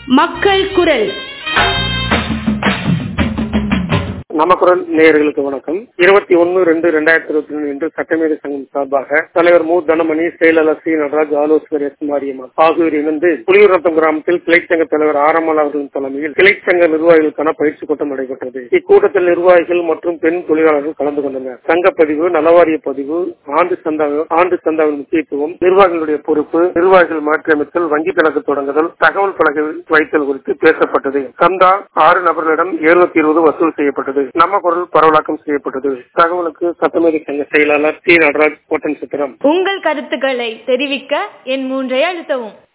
மக்கள் குரல் நம்ம குரல் நேயர்களுக்கு வணக்கம் இருபத்தி ஒன்னு ரெண்டு ரெண்டாயிரத்தி இருபத்தி ரெண்டு இன்று சட்டமேதை சங்கம் சார்பாக தலைவர் மு தனமணி செயலாளர் சி நடராஜ் ஆலோசகர் எஸ் மாரியம்மா ஆகியோர் இணைந்து புலியூர்நத்தம் கிராமத்தில் கிளை சங்க தலைவர் ஆரம்மாள் அவர்களின் தலைமையில் கிளை சங்க நிர்வாகிகளுக்கான பயிற்சி கூட்டம் நடைபெற்றது இக்கூட்டத்தில் நிர்வாகிகள் மற்றும் பெண் தொழிலாளர்கள் கலந்து கொண்டனர் சங்க பதிவு நலவாரிய பதிவு ஆண்டு சந்தா ஆண்டு சந்தாவின் முக்கியத்துவம் நிர்வாகிகளுடைய பொறுப்பு நிர்வாகிகள் மாற்றியமைத்தல் வங்கி கணக்கு தொடங்குதல் தகவல் பலகை வைத்தல் குறித்து பேசப்பட்டது சந்தா ஆறு நபர்களிடம் எழுநூத்தி இருபது வசூல் செய்யப்பட்டது நம்ம குரல் பரவலாக்கம் செய்யப்பட்டது தகவலுக்கு சட்டமேதை சங்க செயலாளர் சி நடராஜ் கோட்டன் சித்திரம் உங்கள் கருத்துக்களை தெரிவிக்க என் மூன்றை அழுத்தவும்